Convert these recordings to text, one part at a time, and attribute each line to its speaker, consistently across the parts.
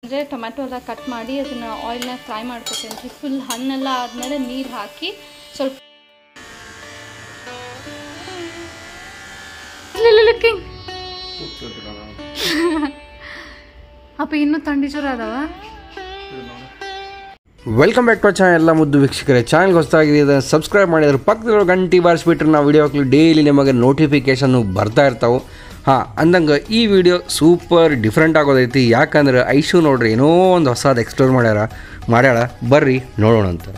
Speaker 1: ಅಂದರೆ ಟೊಮ್ಯಾಟೊ ಎಲ್ಲ ಕಟ್ ಮಾಡಿ ಅದನ್ನು ಆಯಿಲ್ನಾಗ ಫ್ರೈ ಮಾಡ್ಕೊತೀನಿ ರೀ ಫುಲ್ ಹಣ್ಣೆಲ್ಲ ಆದಮೇಲೆ ನೀರು ಹಾಕಿ ಸ್ವಲ್ಪ ಲುಕ್ಕಿಂಗ್ ಅಪ್ಪ ಇನ್ನೂ ಥಂಡಿ ಜ್ವರ ಅದಾವ
Speaker 2: ವೆಲ್ಕಮ್ ಬ್ಯಾಕ್ ಟು ಚಾನಲ್ ಎಲ್ಲ ಮುದ್ದು ವೀಕ್ಷಕರೇ ಚಾನಲ್ಗೆ ಹೊಸದಾಗಿದೆ ಸಬ್ಸ್ಕ್ರೈಬ್ ಮಾಡಿದ್ರೆ ಪಕ್ಕದ ಗಂಟೆ ಬಾರಿಸ್ಬಿಟ್ರೆ ನಾವು ವಿಡಿಯೋ ಹಾಕಲಿ ಡೈಲಿ ನಿಮಗೆ ನೋಟಿಫಿಕೇಷನ್ನು ಬರ್ತಾ ಇರ್ತಾವೆ ಹಾಂ ಅಂದಂಗೆ ಈ ವಿಡಿಯೋ ಸೂಪರ್ ಡಿಫ್ರೆಂಟ್ ಆಗೋದೈತಿ ಯಾಕಂದ್ರೆ ಐಶು ನೋಡ್ರಿ ಏನೋ ಒಂದು ಹೊಸದು ಎಕ್ಸ್ಪ್ಲೋರ್ ಮಾಡ್ಯಾರ ಮಾಡ್ಯಾಳ ಬರ್ರಿ ನೋಡೋಣ ಅಂತ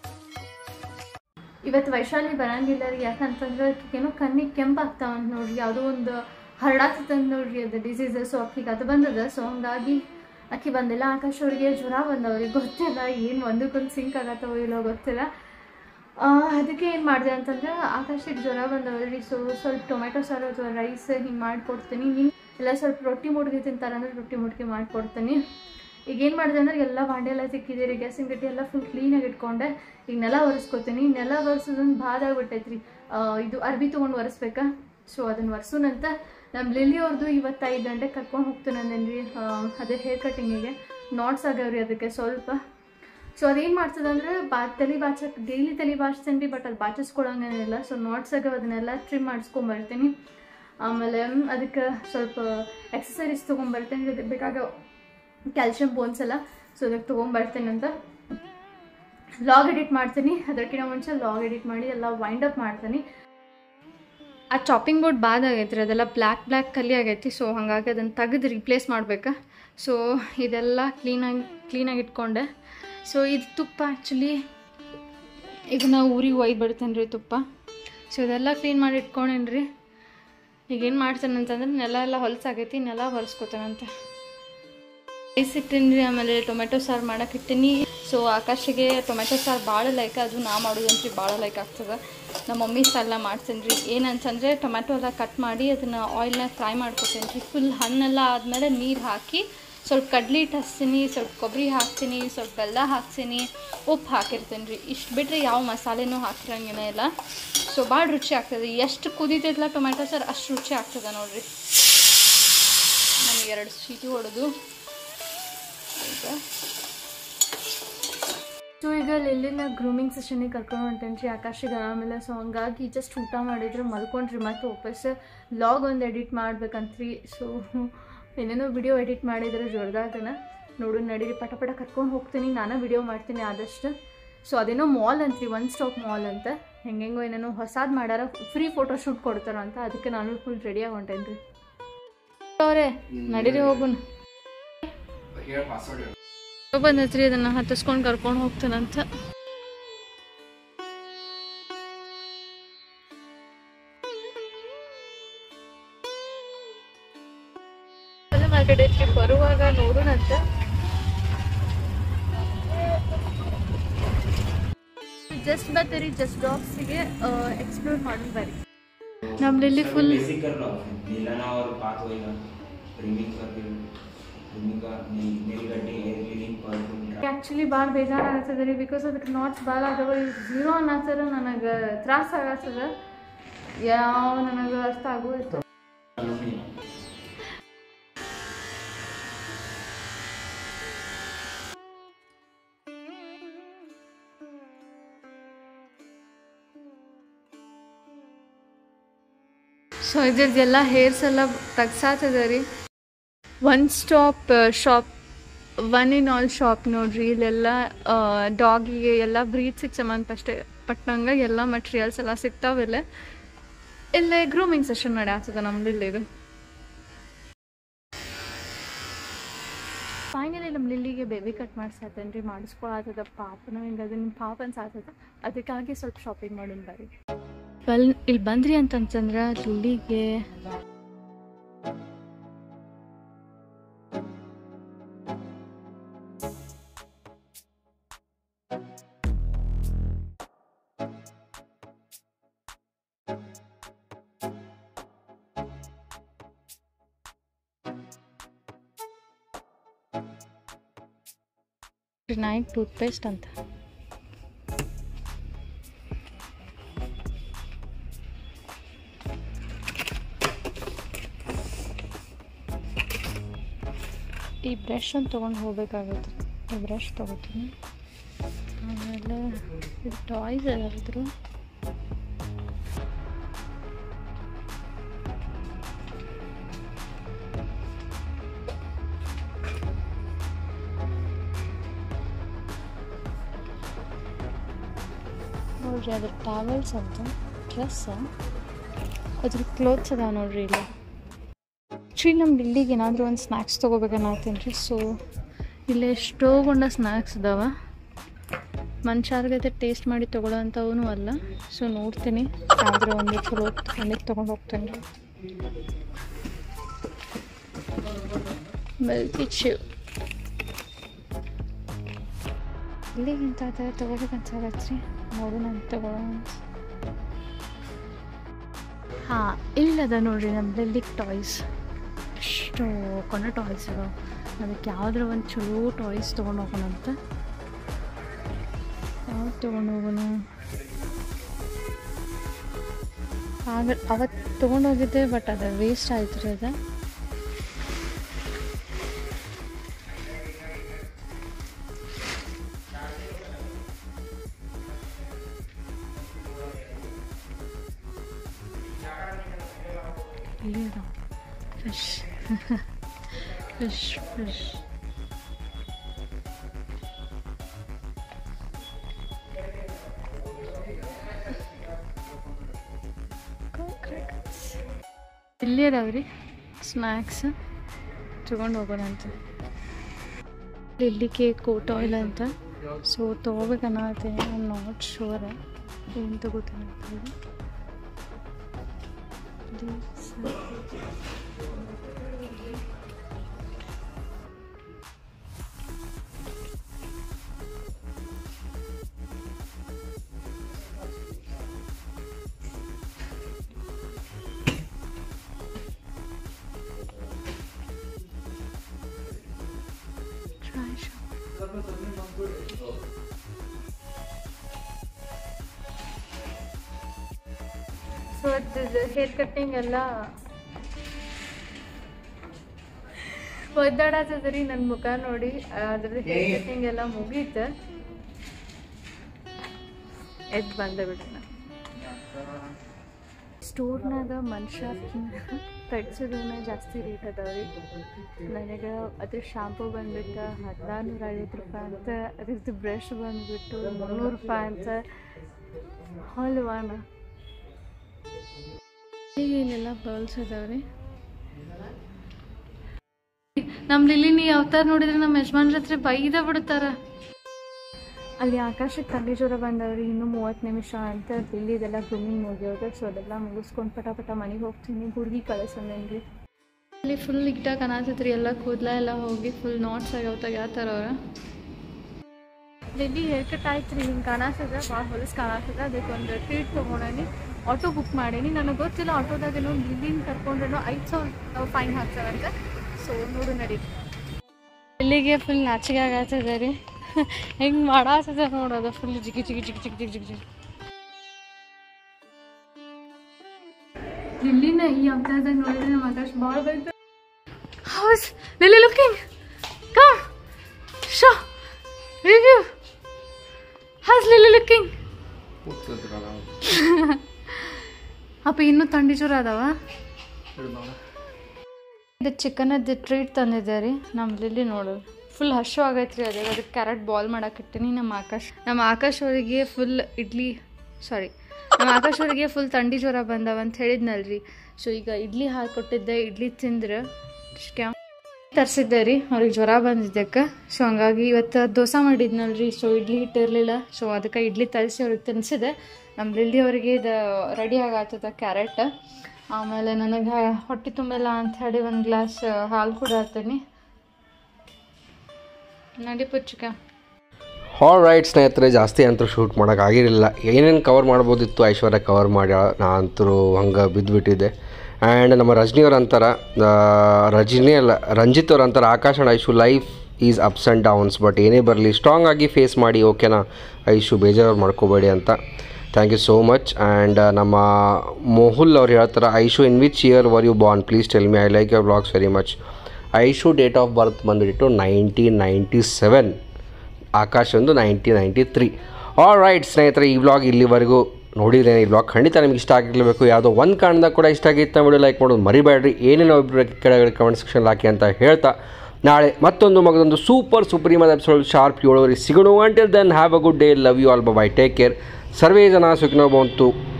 Speaker 1: ಇವತ್ತು ವೈಶಾಲಿ ಬರಂಗಿಲ್ಲ ರೀ ಯಾಕಂತಂದ್ರೆ ಏನೋ ಕಣ್ಣಿಗೆ ಕೆಂಪು ಆಗ್ತಾವ ಅಂತ ನೋಡ್ರಿ ಯಾವುದೋ ಒಂದು ಹರಡಾತಂತ ನೋಡ್ರಿ ಅದು ಡಿಸೀಸ್ ಸೊ ಅಕ್ಕಿಗೆ ಅದು ಬಂದದ ಸೊ ಹಂಗಾಗಿ ಅಕ್ಕಿ ಬಂದಿಲ್ಲ ಆಕಾಶ್ ಅವ್ರಿಗೆ ಜ್ವರ ಬಂದವ್ರಿಗೆ ಗೊತ್ತಿಲ್ಲ ಏನು ಒಂದಕ್ಕೊಂದು ಸಿಂಕ್ ಆಗತ್ತವೋ ಇಲ್ಲೋ ಗೊತ್ತಿಲ್ಲ ಆ, ಅದಕ್ಕೆ ಏನು ಮಾಡಿದೆ ಅಂತಂದ್ರೆ ಆಕಾಶಿಗೆ ಜ್ವರ ಬಂದವ್ರಿ ಸೊ ಸ್ವಲ್ಪ ಟೊಮೆಟೊ ಸಾರು ಅಥವಾ ರೈಸ್ ಹಿಂಗೆ ಮಾಡಿಕೊಡ್ತೀನಿ ನೀವು ಎಲ್ಲ ಸ್ವಲ್ಪ ರೊಟ್ಟಿ ಮುಡ್ಗಿ ತಿಂತಾರಂದ್ರೆ ರೊಟ್ಟಿ ಮುಡ್ಗಿ ಮಾಡಿಕೊಡ್ತೀನಿ ಈಗ ಏನು ಮಾಡಿದೆ ಅಂದ್ರೆ ಎಲ್ಲ ಬಾಂಡೆ ಎಲ್ಲ ಸಿಕ್ಕಿದ್ದೀರಿ ಗ್ಯಾಸಿನ ಗಟ್ಟಿ ಎಲ್ಲ ಫುಲ್ ಕ್ಲೀನಾಗಿ ಇಟ್ಕೊಂಡೆ ಈಗ ನೆಲ ಒರೆಸ್ಕೊತೀನಿ ನೆಲ ಒರೆಸೋದೊಂದು ಬಾದ ಆಗ್ಬಿಟ್ಟೈತ್ರಿ ಆ, ಇದು ಅರ್ಬಿ ತೊಗೊಂಡು ಒರೆಸ್ಬೇಕಾ ಸೊ ಅದನ್ನು ಒರೆಸೋನಂತ ನಮ್ಮ ಲಿಲಿ ಅವ್ರದ್ದು ಇವತ್ತು ಐದು ಗಂಟೆಗೆ ಕರ್ಕೊಂಡು ಹೋಗ್ತೀನಿ ಅಂದೇನ್ರಿ ಅದೇ ಹೇರ್ ಕಟ್ಟಿಂಗಿಗೆ ನಾಟ್ಸ್ ಆಗ್ಯಾವ್ರಿ ಅದಕ್ಕೆ ಸ್ವಲ್ಪ ಸೊ ಅದೇನು ಮಾಡ್ತದಂದ್ರೆ ಬಾ ತಲೆ ಬಾಚಕ್ಕೆ ಡೈಲಿ ತಲೆ ಬಾಚ್ತೇನೆ ರೀ ಬಟ್ ಅದು ಬಾಚಿಸ್ಕೊಳಂಗೇನಿಲ್ಲ ಸೊ ನಾಟ್ಸ್ ಆಗ್ಯಾವ ಅದನ್ನೆಲ್ಲ ಟ್ರಿಮ್ ಮಾಡಿಸ್ಕೊಂಬರ್ತೀನಿ ಆಮೇಲೆ ಮ್, ಅದಕ್ಕೆ ಸ್ವಲ್ಪ ಎಕ್ಸಸೈಸ್ ತೊಗೊಂಬರ್ತೇನೆ ಅದಕ್ಕೆ ಬೇಕಾಗ ಕ್ಯಾಲ್ಶಿಯಂ ಬೋನ್ಸ್ ಎಲ್ಲ ಸೊ ಅದಕ್ಕೆ ತೊಗೊಂಬರ್ತೇನೆ ಅಂತ ಲಾಗ್ ಎಡಿಟ್ ಮಾಡ್ತೀನಿ ಅದಕ್ಕಿಂತ ಮುಂಚೆ ಲಾಗ್ ಎಡಿಟ್ ಮಾಡಿ ಎಲ್ಲ ವೈಂಡ್ ಅಪ್ ಮಾಡ್ತೀನಿ ಆ ಚಾಪಿಂಗ್ ಬೋರ್ಡ್ ಬಾದ್ ಆಗೈತೆ ರೀ ಅದೆಲ್ಲ ಬ್ಲ್ಯಾಕ್ ಬ್ಲ್ಯಾಕ್ ಕಲಿ ಆಗೈತಿ ಸೊ ಹಾಗಾಗಿ ಅದನ್ನು ತೆಗೆದು ರಿಪ್ಲೇಸ್ ಮಾಡ್ಬೇಕಾ ಸೊ ಇದೆಲ್ಲ ಕ್ಲೀನಾಗಿ ಕ್ಲೀನಾಗಿ ಇಟ್ಕೊಂಡೆ ಸೊ ಇದು ತುಪ್ಪ ಆ್ಯಕ್ಚುಲಿ ಈಗ ನಾವು ಊರಿಗೆ ಒಯ್ದು ಬಿಡ್ತೇನೆ ರೀ ತುಪ್ಪ ಸೊ ಇದೆಲ್ಲ ಕ್ಲೀನ್ ಮಾಡಿ ಇಟ್ಕೊಂಡೇನಿ ರೀ ಈಗ ಏನು ಮಾಡ್ತೇನೆ ಅಂತಂದ್ರೆ ನೆಲ ಎಲ್ಲ ಹೊಲಸಾಗೈತಿ ನೆಲ ಹೊರಿಸ್ಕೊತಾನಂತ ರೈಸ್ ಇಟ್ಟೀನಿ ರೀ ಆಮೇಲೆ ಟೊಮೆಟೊ ಸಾರು ಮಾಡಕ್ಕೆ ಇಟ್ಟೀನಿ ಸೊ ಆಕಾಶಿಗೆ ಟೊಮೆಟೊ ಸಾರು ಭಾಳ ಲೈಕ್ ಅದು ನಾ ಮಾಡೋದಂತ್ರಿ ಭಾಳ ಲೈಕ್ ಆಗ್ತದೆ ನಮ್ಮ ಮಮ್ಮಿ ಸ್ಟೈಲ ಮಾಡ್ತೀನಿ ರೀ ಏನಂತಂದರೆ ಟೊಮೆಟೊ ಎಲ್ಲ ಕಟ್ ಮಾಡಿ ಅದನ್ನು ಆಯಿಲ್ನಾಗ ಫ್ರೈ ಮಾಡ್ಕೊತೀನಿ ರೀ ಫುಲ್ ಹಣ್ಣೆಲ್ಲ ಆದಮೇಲೆ ನೀರು ಹಾಕಿ ಸ್ವಲ್ಪ ಕಡ್ಲಿ ಹಿಟ್ಟು ಹಚ್ತೀನಿ ಸ್ವಲ್ಪ ಕೊಬ್ಬರಿ ಹಾಕ್ತೀನಿ ಸ್ವಲ್ಪ ಬೆಲ್ಲ ಹಾಕ್ತೀನಿ ಉಪ್ಪು ಹಾಕಿರ್ತೀನಿ ರೀ ಇಷ್ಟು ಬಿಟ್ಟರೆ ಯಾವ ಮಸಾಲೆನೂ ಹಾಕಿರಂಗೇನೇ ಇಲ್ಲ ಸೊ ಭಾಳ ರುಚಿ ಆಗ್ತದೆ ಎಷ್ಟು ಕುದೀತೈತಲ್ಲ ಟೊಮೆಟೊ ಸಾರು ಅಷ್ಟು ರುಚಿ ಆಗ್ತದೆ ನೋಡಿರಿ ನಮ್ಗೆ ಎರಡು ಸೀಟಿ ಹೊಡೆದು ಈಗ ಸೊ ಈಗ ಲಿಲ್ಲಿನ ಗ್ರೂಮಿಂಗ್ ಸೆಷನಿಗೆ ಕರ್ಕೊಂಡು ಹೊಂಟೇನಿ ರೀ ಆಕಾಶಿಗೆ ಆಮೇಲೆ ಸೊ ಹಂಗಾಗಿ ಜಸ್ಟ್ ಊಟ ಮಾಡಿದ್ರೆ ಮಲ್ಕೊಂಡ್ರಿ ಮತ್ತು ವಾಪಸ್ ಲಾಗ್ ಒಂದು ಎಡಿಟ್ ಮಾಡ್ಬೇಕಂತ್ರಿ ಸೊ ಏನೇನೋ ವಿಡಿಯೋ ಎಡಿಟ್ ಮಾಡಿದ್ರೆ ಜೋರ್ದಾಗನ ನೋಡು ನಡೀರಿ ಪಟ ಪಟ ಕರ್ಕೊಂಡು ಹೋಗ್ತೀನಿ ನಾನು ವಿಡಿಯೋ ಮಾಡ್ತೀನಿ ಆದಷ್ಟು ಸೊ ಅದೇನೋ ಮಾಲ್ ಅಂತ್ರಿ ಒನ್ ಸ್ಟಾಪ್ ಮಾಲ್ ಅಂತ ಹೆಂಗೆಂಗೋ ಏನೇನೋ ಹೊಸಾದ್ ಮಾಡ್ಯಾರ ಫ್ರೀ ಫೋಟೋ ಶೂಟ್ ಕೊಡ್ತಾರ ಅಂತ ಅದಕ್ಕೆ ನಾನು ಫುಲ್ ರೆಡಿಯಾಗಿ ಹೊಂಟೇನಿ ರೀ ಅವರೇ ನಡೀರಿ ಹೋಗುಣ ಬಂದೈತ್ರಿ ಅದನ್ನ ಹತ್ತಿಸ್ಕೊಂಡು ಕರ್ಕೊಂಡು ಹೋಗ್ತಾನಂತ ಮಾರ್ಕೆಟ್ ಐತ್ರಿ ಬರುವಾಗ ನೋಡೋಣಂತ ಜಸ್ಟ್ ಬರ್ತೀರಿ ಜಸ್ಟ್ ಡಾಗ್ಸಿಗೆ ಎಕ್ಸ್ಪ್ಲೋರ್ ಮಾಡೋಣ ಬರ್ರಿ ನಮ್ಮಲ್ಲಿ ಫುಲ್
Speaker 3: बेसिक कर लो नीलाना और बात होएगा रिमिंग कर रिमिंग का नहीं- मेरी गड्डी एयर क्लीनिंग परफ्यूम
Speaker 1: ಆ್ಯಕ್ಚುಲಿ ಭಾಳ ಬೇಜಾರಾಗ್ತದೆ ರೀ ಬಿಕಾಸ್ ಅದಕ್ಕೆ ನಾಟ್ಸ್ ಭಾಳ ಅದಾವ ಝೀರೋ ಅನ್ನತ್ತರ ನನಗೆ ತ್ರಾಸ ಆಗತ್ತದ ಯಾವ ನನಗೆ ಅರ್ಥ ಆಗೋಯ್ತು ಸೊ ಇದ್ರದ್ದೆಲ್ಲ ಹೇರ್ಸ್ ಎಲ್ಲ ತೆಗ್ಸಾತದ ರೀ one stop shop one in all shop ನೋಡ್ರಿ ಇಲ್ಲೆಲ್ಲ ಡಾಗಿಗೆ ಎಲ್ಲ ಬ್ರೀಡ್ಸಿಗೆ ಸಂಬಂಧಪಟ್ಟ ಪಟ್ಟಂಗೆ ಎಲ್ಲ ಮಟೀರಿಯಲ್ಸ್ ಎಲ್ಲ ಸಿಗ್ತಾವಿಲ್ಲ ಇಲ್ಲೇ ಗ್ರೂಮಿಂಗ್ ಸೆಷನ್ ನಡೆಯತ್ತದ ನಮ್ದು ಇಲ್ಲಿ ಇದು ಫೈನಲಿ ನಮ್ಮ ಲಿಲ್ಲಿಗೆ ಬೇಬಿ ಕಟ್ ಮಾಡ್ಸಾತೇನೆ ರೀ ಮಾಡಿಸ್ಕೊಳತ್ತದ ಪಾಪನ ಹಿಂಗೆ ಅದು ನಿಮ್ಮ ಪಾಪ ಅನ್ಸಾತದ ಅದಕ್ಕಾಗಿ ಸ್ವಲ್ಪ ಶಾಪಿಂಗ್ ಮಾಡೋಣ ಬರ್ರಿ ಬಲ್ ಇಲ್ಲಿ ಬಂದ್ರಿ ಅಂತಂತಂದ್ರೆ ಲಿಲ್ಲಿಗೆ ನೈಟ್ ಟೂತ್ಪೇಸ್ಟ್ ಅಂತ ಈ ಬ್ರಷ್ ಒಂದು ತೊಗೊಂಡು ಹೋಗ್ಬೇಕಾಗುತ್ತೆ ಬ್ರಷ್ ತೊಗೋತೀನಿ ಆಮೇಲೆ ಇದು ಟಾಯ್ಸ್ ಯಾವ್ದಾದ್ರು ನೋಡ್ರಿ ಅದ್ರ ಟ್ಯಾವೆಲ್ಸ್ ಅಂತ ಡ್ರೆಸ್ ಅದ್ರ ಕ್ಲೋತ್ಸ್ ಅದಾವ ನೋಡ್ರಿ ಇಲ್ಲಿ ಆ್ಯಕ್ಚುಲಿ ನಮ್ಮ ಬಿಲ್ಡಿಗೆ ಏನಾದರೂ ಒಂದು ಸ್ನ್ಯಾಕ್ಸ್ ತೊಗೋಬೇಕನ್ನತ್ತೀನಿ ರೀ ಸೊ ಇಲ್ಲಿ ಎಷ್ಟೋಗೊಂಡ ಸ್ನ್ಯಾಕ್ಸ್ ಅದಾವ ಮನುಷ್ಯರ್ಗೈತೆ ಟೇಸ್ಟ್ ಮಾಡಿ ತೊಗೊಳ್ಳೋ ಅಂಥವೂ ಅಲ್ಲ ಸೊ ನೋಡ್ತೀನಿ ಆದರೆ ಒಂದು ಚಲೋ ಒಂದಿಗೆ ತೊಗೊಂಡು ಹೋಗ್ತೇನೆ ರೀ ಮಿಲ್ಕಿ ಚಿವ್ ಇಲ್ಲಿಗಿಂತ ತೊಗೋಬೇಕಂತ ಆಗತ್ತೆ ರೀ ನೋಡು ನಾನು ತೊಗೊಳ್ಳೋ ಹಾಂ ಇಲ್ಲದ ನೋಡ್ರಿ ನಮ್ಮ ಲಿಲ್ಲಿಕ್ ಟಾಯ್ಸ್ ಎಷ್ಟು ಕೊನ ಟಾಯ್ಸ್ ಅದಾವ ಅದಕ್ಕೆ ಯಾವ್ದಾರ ಒಂದು ಚಲೋ ಟಾಯ್ಸ್ ತೊಗೊಂಡು ಹೋಗೋಣ ಅಂತ ಯಾವ್ದು ತೊಗೊಂಡು ಹೋಗೋಣ ಆಗ ಅವತ್ತು ತೊಗೊಂಡು ಹೋಗಿದ್ದೆ ಬಟ್ ಅದು ವೇಸ್ಟ್ ಆಯ್ತು ರೀ ಅದು ಇಲ್ಲಿ ಫಿಶ್ ಫಿಶ್ ಫಿಶ್ ಇಲ್ಲಿ ಅದಾವ್ರಿ ಸ್ನ್ಯಾಕ್ಸ್ ತೊಗೊಂಡು ಹೋಗೋಣ ಅಂತ ಇಲ್ಲಿ ಕೇಕ್ ಕೋಟ್ ಆಯಿಲ್ ಅಂತ ಸೊ ತೊಗೋಬೇಕನ್ನತ್ತೀನಿ ಐ ಆಮ್ ನಾಟ್ ಶೂರ್ ಏನು ತಗೋತೀನಿ ಅಂತ ಹೇಳಿ This, try shop. ಸೊ ಅದು ಹೇರ್ ಕಟ್ಟಿಂಗ್ ಎಲ್ಲ ಒದ್ದಾಡತ್ತದ್ರಿ ನನ್ನ ಮುಖ ನೋಡಿ ಅದ್ರದ್ದು ಹೇರ್ ಕಟ್ಟಿಂಗ್ ಎಲ್ಲ ಮುಗೀತು ಎದ್ದು ಬಂದೆ ಬಿಡೋಣ ಸ್ಟೋರ್ನಾಗ ಮನುಷ್ಯ ತಡ್ಸೋದನ್ನ ಜಾಸ್ತಿ ರೇಟ್ ಅದಾವ್ರಿ ನನಗೆ ಅದ್ರ ಶಾಂಪೂ ಬಂದ್ಬಿಟ್ಟು ಹದಿನಾರುನೂರ ಐವತ್ತು ರೂಪಾಯಿ ಅಂತ ಅದ್ರದ್ದು ಬ್ರಷ್ ಬಂದ್ಬಿಟ್ಟು ಮುನ್ನೂರು ರೂಪಾಯಿ ಅಂತ ಅಲ್ವಾನ ಈಗ ಇಲ್ಲೆಲ್ಲ ಬಲ್ಸ್ ಅದಾವ್ರಿ ನಮ್ಮ ಲಿಲಿನಿ ಅವತಾರ ನೋಡಿದ್ರೆ ನಮ್ಮ ಯಜಮಾನ್ರ ಹತ್ರ ಬೈದ ಬಿಡ್ತಾರ ಅಲ್ಲಿ ಆಕಾಶಕ್ಕೆ ಥಂಡಿ ಜ್ವರ ಬಂದವ್ರಿ ಇನ್ನೂ ಮೂವತ್ತು ನಿಮಿಷ ಅಂತ ದಿಲ್ಲಿದೆಲ್ಲ ಗ್ರೂಮಿಂಗ್ ಮುಗಿಯೋದು ಸೊ ಅದೆಲ್ಲ ಮುಗಿಸ್ಕೊಂಡು ಪಟ ಪಟ ಮನೆಗೆ ಹೋಗ್ತೀನಿ ಹುಡುಗಿ ಕಳಿಸಂದೇನ್ರಿ ಅಲ್ಲಿ ಫುಲ್ ಇಟ್ಟಾಗ ಕಾಣತೈತ್ರಿ ಎಲ್ಲ ಕೂದಲ ಎಲ್ಲ ಹೋಗಿ ಫುಲ್ ನಾಟ್ಸ್ ಆಗ್ಯಾವ ತೆಗ್ಯಾತಾರ ಅವ್ರ ಲಿಲ್ಲಿ ಹೇರ್ ಕಟ್ ಆಯ್ತು ರೀ ಹಿಂಗೆ ಕಾಣಸ್ತದ ಭಾಳ ಹೊಲಸು ಕಾಣಸ್ತದ ಅದಕ್ಕೆ ಒಂದು ಟ್ರೀಟ್ ತೊಗೊಂಡೇನಿ ಆಟೋ ಬುಕ್ ಮಾಡೀನಿ ನನಗೆ ಗೊತ್ತಿಲ್ಲ ಆಟೋದಾಗೇನೋ ಲಿಲ್ಲಿನ ಕರ್ಕೊಂಡ್ರೇನೋ ಐದು ಸಾವಿರ ಫೈನ್ ಹಾಕ್ತಾರಂತೆ ಸೊ ನೋಡು ನಡಿ ಇಲ್ಲಿಗೆ ಫುಲ್ ನಾಚಿಕೆ ಆಗತ್ತದ ರೀ ಹೆಂಗೆ ಮಾಡಾತದ ನೋಡೋದು ಫುಲ್ ಜಿಗಿ ಜಿಗಿ ಜಿಗಿ ಜಿಗಿ ಜಿಗಿ ಜಿಗಿ ಜಿಗಿ ಇಲ್ಲಿನ ಈ ಅವತಾರದಾಗ ನೋಡಿದ್ರೆ ನಮ್ಮ ಆಕಾಶ್ ಭಾಳ ಬೈತ how's Lilly looking come show review how's Lilly looking ಅಪ್ಪ ಇನ್ನೂ ಥಂಡಿ ಜ್ವರ ಅದಾವ ಇದು ಚಿಕನದ್ದು ಟ್ರೀಟ್ ತಂದಿದ್ದೆ ರೀ ನಮ್ಮ ಲಿಲ್ಲಿ ನೋಡು ಫುಲ್ ಹಶು ಆಗೈತೆ ರೀ ಅದೇ ಅದಕ್ಕೆ ಕ್ಯಾರೆಟ್ ಬಾಲ್ ಮಾಡಾಕಿಟ್ಟಿನಿ ನಮ್ಮ ಆಕಾಶ್ ನಮ್ಮ ಆಕಾಶ್ ಅವರಿಗೆ ಫುಲ್ ಇಡ್ಲಿ ಸಾರಿ ನಮ್ಮ ಆಕಾಶ್ ಅವರಿಗೆ ಫುಲ್ ಥಂಡಿ ಜ್ವರ ಬಂದವ ಅಂತ ಹೇಳಿದ್ನಲ್ರಿ ಸೊ ಈಗ ಇಡ್ಲಿ ಹಾಕೊಟ್ಟಿದ್ದೆ ಇಡ್ಲಿ ತಿಂದ್ರೆ ಕ್ಯಾ ತರಿಸಿದ್ದೆ ರೀ ಅವ್ರಿಗೆ ಜ್ವರ ಬಂದಿದ್ದಕ್ಕೆ ಸೊ ಹಂಗಾಗಿ ಇವತ್ತು ದೋಸೆ ಮಾಡಿದ್ನಲ್ರಿ ಸೊ ಇಡ್ಲಿ ಹಿಟ್ಟಿರಲಿಲ್ಲ ಸೊ ಅದಕ್ಕೆ ಇಡ್ಲಿ ತರಿಸಿ ಅವ್ರಿಗೆ ತಿನ್ನಿಸಿದೆ ನಮ್ಮ ಲಿಲ್ಲಿ ಅವರಿಗೆ ಇದು ರೆಡಿ ಆಗತ್ತದ ಕ್ಯಾರೆಟ್ ಆಮೇಲೆ ನನಗೆ ಹೊಟ್ಟೆ ತುಂಬಲ್ಲ ಅಂತ ಹೇಳಿ ಒಂದು ಗ್ಲಾಸ್ ಹಾಲು ಕೂಡ ಹಾಕ್ತೀನಿ ನಡಿ ಪುಚ್ಚಕ
Speaker 2: ಹಾಲ್ ರೈಟ್ ಸ್ನೇಹಿತರೆ ಜಾಸ್ತಿ ಅಂತೂ ಶೂಟ್ ಮಾಡೋಕ್ಕಾಗಿರಲಿಲ್ಲ ಏನೇನು ಕವರ್ ಮಾಡ್ಬೋದಿತ್ತು ಐಶ್ವರ್ಯ ಕವರ್ ಮಾಡ್ಯಾಳ ನಾ ಅಂತರೂ ಹಂಗೆ ಬಿದ್ದುಬಿಟ್ಟಿದ್ದೆ ಆ್ಯಂಡ್ ನಮ್ಮ ರಜನಿ ಅವ್ರ ಅಂತಾರ ಆ, ರಜನಿ ಅಲ್ಲ ರಂಜಿತ್ ಅವ್ರ ಅಂತಾರೆ Akash and Aishu life is ups and downs but ಏನೇ ಬರಲಿ ಸ್ಟ್ರಾಂಗ್ ಆಗಿ ಫೇಸ್ ಮಾಡಿ ಓಕೆನಾ ಐಶು ಬೇಜಾರು ಮಾಡ್ಕೋಬೇಡಿ ಅಂತ thank you so much and ನಮ್ಮ ಮೊಹುಲ್ ಅವ್ರು ಹೇಳ್ತಾರೆ Aishu in which year were you born please tell me I like your blogs very much Aishu date of birth ಬಂದುಬಿಟ್ಟು ನೈನ್ಟೀನ್ ನೈಂಟಿ ಸೆವೆನ್ ಆಕಾಶ್ ಒಂದು nineteen ninety three all right ಸ್ನೇಹಿತರೆ ಈ vlog ಇಲ್ಲಿವರೆಗೂ ನೋಡಿದ್ರೆ ಈ ವ್ಲಾಗ್ ಖಂಡಿತ ನಿಮ್ಗೆ ಇಷ್ಟ ಆಗಿರಲೇಬೇಕು ಯಾವುದೋ ಒಂದು ಕಾರಣದಾಗ ಕೂಡ ಇಷ್ಟ ಆಗಿತ್ತು ವಿಡಿಯೋ ಲೈಕ್ ಮಾಡೋದು ಮರಿಬೇಡ್ರಿ ಏನೇನೋ ಅಭಿಪ್ರಾಯ ಕೆಳಗಡೆ ಕಮೆಂಟ್ ಸೆಕ್ಷನ್ ಹಾಕಿ ಅಂತ ಹೇಳ್ತಾ ನಾಳೆ ಮತ್ತೊಂದು ಮಗದೊಂದು ಸೂಪರ್ ಸುಪ್ರೀಮದ ಎಪಿಸೋಡ್ ಶಾರ್ಪ್ ಏಳುವರೆಗೆ ಸಿಗೋಣ until then have a good day love you all bye take care ಸರ್ವೇ ಜನ ಸುಖಿನೋ ಬಂತು